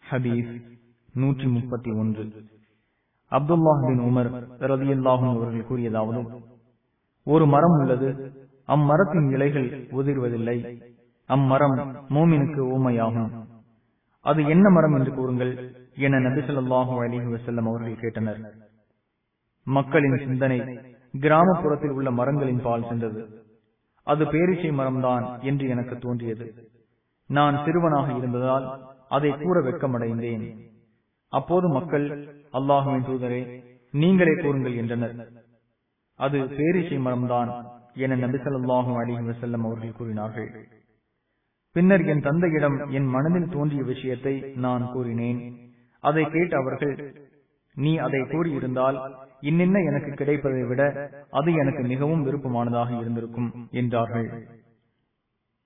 ஹதீஸ் நூற்றி முப்பத்தி ஒன்று அப்துல்லாஹ் பின் உமர் ரதியுல்லாஹும் அவர்கள் கூறியதாவது ஒரு மரம் உள்ளது அம்மரத்தின் இலைகள் உதிர்வதில்லை அம்மரம் மோமினுக்கு ஊமையாகும் அது என்ன மரம் என்று கூறுங்கள் என நபிசல்லாஹு அலிஹி வசல்லம் அவர்கள் கேட்டனர் மக்களின் சிந்தனை கிராமப்புறத்தில் உள்ள மரங்களின் பால் சென்றது அது பேரிச்சை மரம்தான் என்று எனக்கு தோன்றியது நான் சிறுவனாக இருந்ததால் அதை கூற வெட்கமடைந்தேன் அப்போது மக்கள் அல்லாஹுவின் தூதரே நீங்களே கூறுங்கள் என்றனர் அது பேரிச்சை மரம்தான் என நபிசல்லாஹு அலிஹி வசல்லம் அவர்கள் கூறினார்கள் பின்னர் என் தந்தையிடம் என் மனதில் தோன்றிய விஷயத்தை நான் கூறினேன் அதை கேட்டு அவர்கள் நீ அதை கூறியிருந்தால் இன்னென்ன எனக்கு கிடைப்பதை விட அது எனக்கு மிகவும் விருப்பமானதாக இருந்திருக்கும் என்றார்கள்